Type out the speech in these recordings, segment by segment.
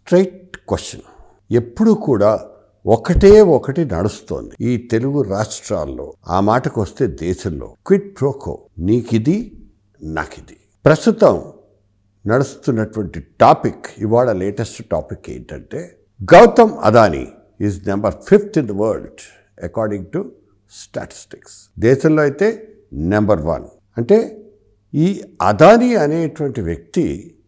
straight question ఎప్పుడు కూడా ఒకటే ఒకటి నడుస్తోంది ఈ తెలుగు రాష్ట్రాల్లో ఆ మాటకు వస్తే దేశంలో క్విట్ ప్రోకో నీకిది నాకిది ప్రస్తుతం నడుస్తున్నటువంటి టాపిక్ ఇవాళ లేటెస్ట్ టాపిక్ ఏంటంటే Gautam Adani is number fifth in the world according to statistics దేశంలో అయితే నెంబర్ వన్ అంటే ఈ అదానీ అనేటువంటి వ్యక్తి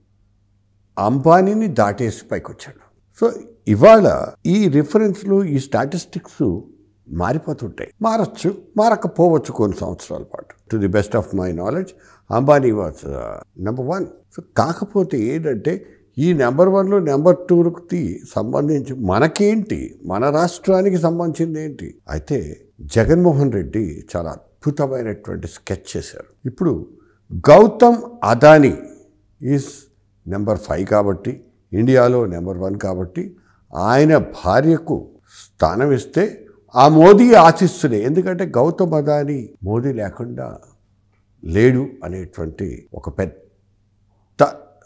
అంబానీని దాటేసి పైకి వచ్చాడు సో ఇవాళ ఈ రిఫరెన్స్లు ఈ స్టాటిస్టిక్స్ మారిపోతుంటాయి మారచ్చు మారకపోవచ్చు కొన్ని సంవత్సరాల పాటు to the best of my knowledge Ambani was number one so కాకపోతే ఏంటంటే ఈ నెంబర్ వన్లో నెంబర్ టూకి సంబంధించి మనకేంటి మన రాష్ట్రానికి సంబంధించింది ఏంటి అయితే జగన్మోహన్ రెడ్డి చాలా అద్భుతమైనటువంటి స్కెచ్ చేశారు ఇప్పుడు Gautam Adani is number five కాబట్టి ఇండియాలో నెంబర్ వన్ కాబట్టి ఆయన భార్యకు స్థానం ఇస్తే ఆ మోదీ ఆశిస్తులే ఎందుకంటే గౌతమ్ అదానీ మోదీ లేకుండా లేడు అనేటువంటి ఒక పెద్ద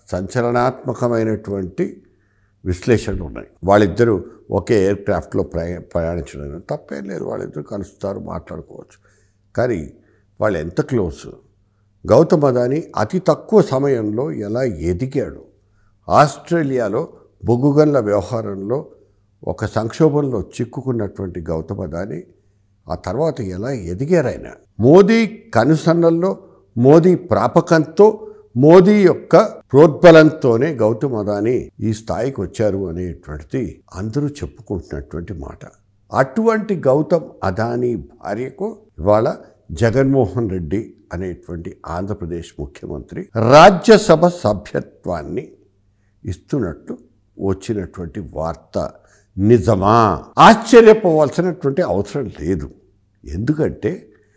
సంచలనాత్మకమైనటువంటి విశ్లేషణలు ఉన్నాయి వాళ్ళిద్దరూ ఒకే ఎయిర్ క్రాఫ్ట్లో ప్రయా ప్రయాణించడం తప్పేం లేదు వాళ్ళిద్దరూ కలుస్తారు మాట్లాడుకోవచ్చు కానీ వాళ్ళు ఎంత క్లోజ్ గౌతమ్ అదానీ అతి తక్కువ సమయంలో ఎలా ఎదిగాడు ఆస్ట్రేలియాలో బొగ్గుగన్ల వ్యవహారంలో ఒక సంక్షోభంలో చిక్కుకున్నటువంటి గౌతమ్ అదానీ ఆ తర్వాత ఎలా ఎదిగారైనా మోదీ కనుసన్నల్లో మోదీ ప్రాపకంతో మోదీ యొక్క ప్రోద్బలంతోనే గౌతమ్ అదానీ ఈ స్థాయికి వచ్చారు అనేటువంటిది అందరూ చెప్పుకుంటున్నటువంటి మాట అటువంటి గౌతమ్ అదానీ భార్యకు ఇవాళ జగన్మోహన్ రెడ్డి అనేటువంటి ఆంధ్రప్రదేశ్ ముఖ్యమంత్రి రాజ్యసభ సభ్యత్వాన్ని ఇస్తున్నట్టు వచ్చినటువంటి వార్త నిజమా ఆశ్చర్యపోవాల్సినటువంటి అవసరం లేదు ఎందుకంటే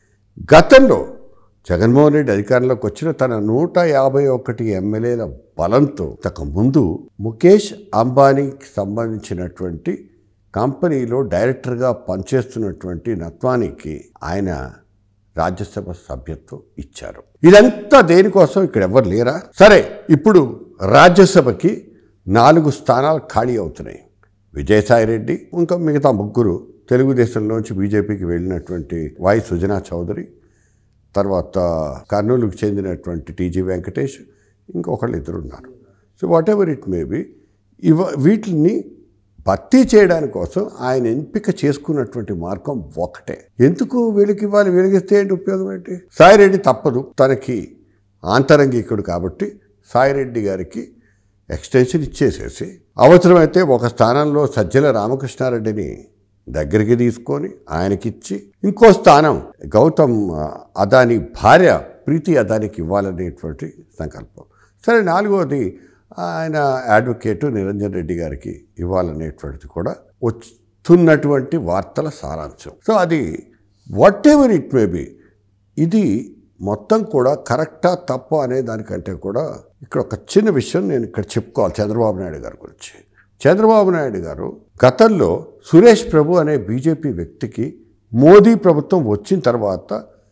గతంలో జగన్మోహన్ రెడ్డి అధికారంలోకి వచ్చిన తన నూట యాభై ఒకటి ఎమ్మెల్యేల బలంతో తక ముందు ముఖేష్ అంబానీకి సంబంధించినటువంటి కంపెనీలో డైరెక్టర్గా పనిచేస్తున్నటువంటి నత్వానికి ఆయన రాజ్యసభ సభ్యత్వం ఇచ్చారు ఇదంతా దేనికోసం ఇక్కడ ఎవరు లేరా సరే ఇప్పుడు రాజ్యసభకి నాలుగు స్థానాలు ఖాళీ అవుతున్నాయి విజయసాయిరెడ్డి ఇంకా మిగతా ముగ్గురు తెలుగుదేశంలోంచి బీజేపీకి వెళ్ళినటువంటి వై సుజనా చౌదరి తర్వాత కర్నూలుకు చెందినటువంటి టీజీ వెంకటేష్ ఇంకొకళ్ళు ఇద్దరు ఉన్నారు so whatever it may be ఇవ వీటిని భర్తీ చేయడానికి కోసం ఆయన ఎంపిక చేసుకున్నటువంటి మార్గం ఒకటే ఎందుకు వీళ్ళకి ఇవ్వాలి వీళ్ళకిస్తే ఏంటి ఉపయోగం ఏంటి సాయిరెడ్డి తప్పదు తనకి ఆంతరంగికుడు కాబట్టి సాయిరెడ్డి గారికి ఎక్స్టెన్షన్ ఇచ్చేసేసి అవసరమైతే ఒక స్థానంలో సజ్జల రామకృష్ణారెడ్డిని దగ్గరికి తీసుకొని ఆయనకిచ్చి ఇంకో స్థానం గౌతమ్ అదాని భార్య ప్రీతి అదానికి ఇవ్వాలనేటువంటి సంకల్పం సరే నాలుగవది ఆయన అడ్వకేటు నిరంజన్ రెడ్డి గారికి ఇవ్వాలనేటువంటిది కూడా వస్తున్నటువంటి వార్తల సారాంశం సో అది whatever it may be ఇది మొత్తం కూడా కరెక్టా తప్ప అనే దానికంటే కూడా ఇక్కడ ఒక చిన్న విషయం నేను ఇక్కడ చెప్పుకోవాలి చంద్రబాబు నాయుడు గారి గురించి చంద్రబాబు నాయుడు గారు గతంలో సురేష్ ప్రభు అనే బీజేపీ వ్యక్తికి మోదీ ప్రభుత్వం వచ్చిన తర్వాత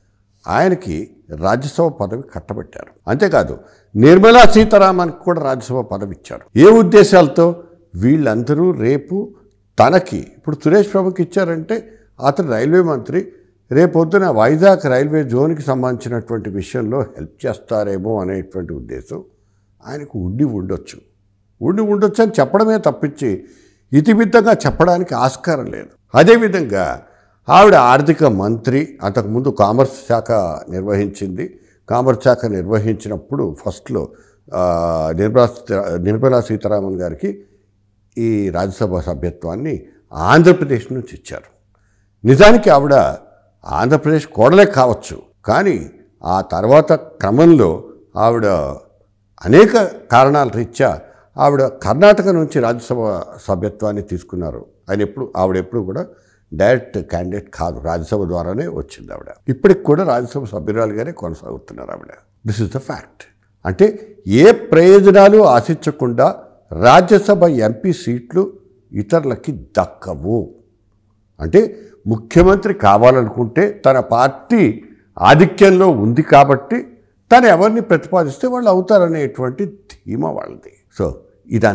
ఆయనకి రాజ్యసభ పదవి కట్టబెట్టారు అంతేకాదు నిర్మలా సీతారామన్కి కూడా రాజ్యసభ పదవి ఇచ్చారు ఏ ఉద్దేశాలతో వీళ్ళందరూ రేపు తనకి ఇప్పుడు సురేష్ ప్రభుకి ఇచ్చారంటే అతను రైల్వే మంత్రి రేపొద్దున వైజాగ్ రైల్వే జోన్కి సంబంధించినటువంటి విషయంలో హెల్ప్ చేస్తారేమో అనేటువంటి ఉద్దేశం ఆయనకు ఉండి ఉండొచ్చు ఉండి ఉండొచ్చు అని చెప్పడమే తప్పించి ఇతిమితంగా చెప్పడానికి ఆస్కారం లేదు అదేవిధంగా ఆవిడ ఆర్థిక మంత్రి అంతకుముందు కామర్స్ శాఖ నిర్వహించింది కామర్స్ శాఖ నిర్వహించినప్పుడు ఫస్ట్లో ఆ, నిర్మలా సీతా- నిర్మలా సీతారామన్ గారికి ఈ రాజ్యసభ సభ్యత్వాన్ని ఆంధ్రప్రదేశ్ నుంచి ఇచ్చారు నిజానికి ఆవిడ ఆంధ్రప్రదేశ్ కోడలే కావచ్చు కానీ ఆ తర్వాత క్రమంలో ఆవిడ అనేక కారణాల రీత్యా ఆవిడ కర్ణాటక నుంచి రాజ్యసభ సభ్యత్వాన్ని తీసుకున్నారు ఆయన ఎప్పుడు ఆవిడ ఎప్పుడు కూడా డైరెక్ట్ క్యాండిడేట్ కాదు రాజ్యసభ ద్వారానే వచ్చింది ఆవిడ ఇప్పటికి కూడా రాజ్యసభ సభ్యురాలుగానే కొనసాగుతున్నారు ఆవిడ దిస్ ఇస్ ద ఫ్యాక్ట్ అంటే ఏ ప్రయోజనాలు ఆశించకుండా రాజ్యసభ ఎంపీ సీట్లు ఇతరులకి దక్కవు అంటే ముఖ్యమంత్రి కావాలనుకుంటే తన పార్టీ ఆధిక్యంలో ఉంది కాబట్టి తను ఎవరిని ప్రతిపాదిస్తే వాళ్ళు అవుతారనేటువంటి ధీమా వాళ్ళది సో ఇదంతా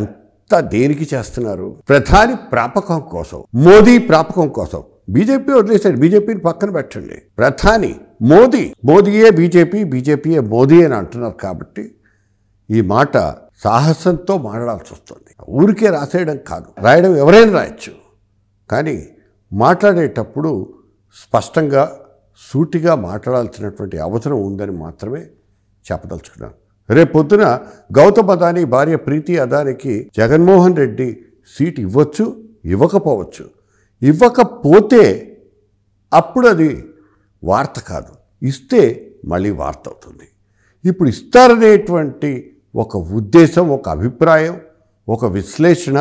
ఇదంతా దేనికి చేస్తున్నారు ప్రధాని ప్రాపకం కోసం మోదీ ప్రాపకం కోసం బీజేపీ వదిలేసాడు బీజేపీని పక్కన పెట్టండి ప్రధాని మోదీ మోదీయే బీజేపీ బీజేపీయే మోదీ అని అంటున్నారు కాబట్టి ఈ మాట సాహసంతో మాట్లాడాల్సి వస్తుంది ఊరికే రాసేయడం కాదు రాయడం ఎవరైనా రాయొచ్చు కానీ మాట్లాడేటప్పుడు స్పష్టంగా సూటిగా మాట్లాడాల్సినటువంటి అవసరం ఉందని మాత్రమే చెప్పదలుచుకున్నాను రేపు పొద్దున గౌతమ్ అదానీ భార్య ప్రీతి అదానికి జగన్మోహన్ రెడ్డి సీట్ ఇవ్వచ్చు ఇవ్వకపోవచ్చు ఇవ్వకపోతే అప్పుడు అది వార్త కాదు ఇస్తే మళ్ళీ వార్త అవుతుంది ఇప్పుడు ఇస్తారనేటువంటి ఒక ఉద్దేశం ఒక అభిప్రాయం ఒక విశ్లేషణ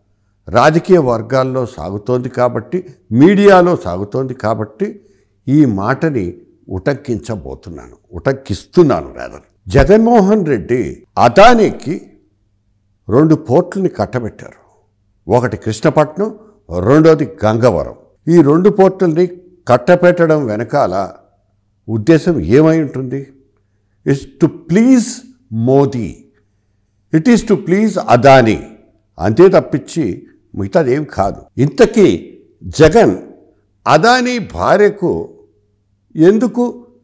రాజకీయ వర్గాల్లో సాగుతోంది కాబట్టి మీడియాలో సాగుతోంది కాబట్టి ఈ మాటని ఉటంకించబోతున్నాను ఉటంకిస్తున్నాను రాదర్ జగన్మోహన్ రెడ్డి అదానికి రెండు పోర్టుల్ని కట్టబెట్టారు ఒకటి కృష్ణపట్నం రెండోది గంగవరం ఈ రెండు పోర్టుల్ని కట్టపెట్టడం వెనకాల ఉద్దేశం ఏమై ఉంటుంది is to please Modi it is to please Adani అంతే తప్పించి మిగతాది ఏం కాదు ఇంతకీ జగన్ అదానీ భార్యకు ఎందుకు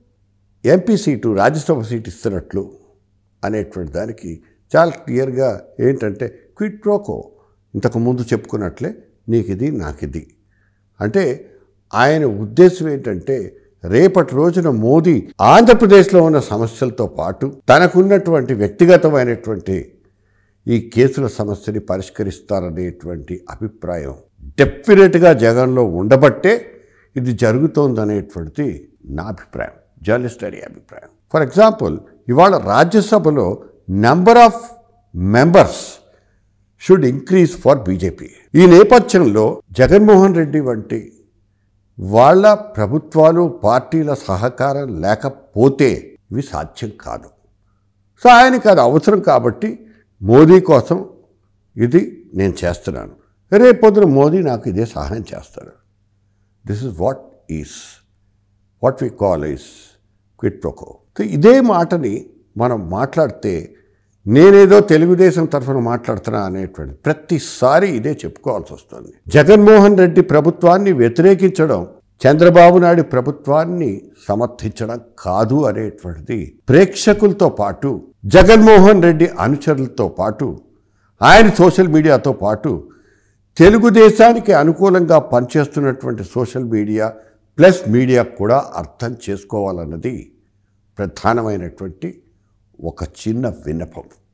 ఎంపీ సీటు రాజ్యసభ సీటు ఇస్తున్నట్లు అనేటువంటి దానికి చాలా క్లియర్గా ఏంటంటే క్విట్ ప్రోకో ఇంతకు ముందు చెప్పుకున్నట్లే నీకు ఇది నాకు ఇది అంటే ఆయన ఉద్దేశం ఏంటంటే రేపటి రోజున మోదీ ఆంధ్రప్రదేశ్లో ఉన్న సమస్యలతో పాటు తనకున్నటువంటి వ్యక్తిగతమైనటువంటి ఈ కేసుల సమస్యని పరిష్కరిస్తారనేటువంటి అభిప్రాయం డెఫినెట్గా జగన్లో ఉండబట్టే ఇది జరుగుతోందనేటువంటిది నా అభిప్రాయం జర్నలిస్ట్ అనే అభిప్రాయం ఫర్ ఎగ్జాంపుల్ ఇవాళ రాజ్యసభలో number of members should increase for BJP ఈ నేపథ్యంలో జగన్మోహన్ రెడ్డి వంటి వాళ్ళ ప్రభుత్వాలు పార్టీల సహకారం లేకపోతే ఇవి సాధ్యం కాదు సో ఆయనకి అది అవసరం కాబట్టి మోదీ కోసం ఇది నేను చేస్తున్నాను రేపొద్దున మోదీ నాకు ఇదే సహాయం చేస్తాడు this is what is what we call is quid pro quo ఇదే మాటని మనం మాట్లాడితే నేనేదో తెలుగుదేశం తరఫున మాట్లాడుతున్నా అనేటువంటి ప్రతిసారి ఇదే చెప్పుకోవాల్సి వస్తుంది జగన్మోహన్ రెడ్డి ప్రభుత్వాన్ని వ్యతిరేకించడం చంద్రబాబు నాయుడు ప్రభుత్వాన్ని సమర్థించడం కాదు అనేటువంటిది ప్రేక్షకులతో పాటు జగన్మోహన్ రెడ్డి అనుచరులతో పాటు ఆయన సోషల్ మీడియాతో పాటు తెలుగుదేశానికి అనుకూలంగా పనిచేస్తున్నటువంటి సోషల్ మీడియా ప్లస్ మీడియా కూడా అర్థం చేసుకోవాలన్నది ప్రధానమైనటువంటి ఒక చిన్న విన్నపం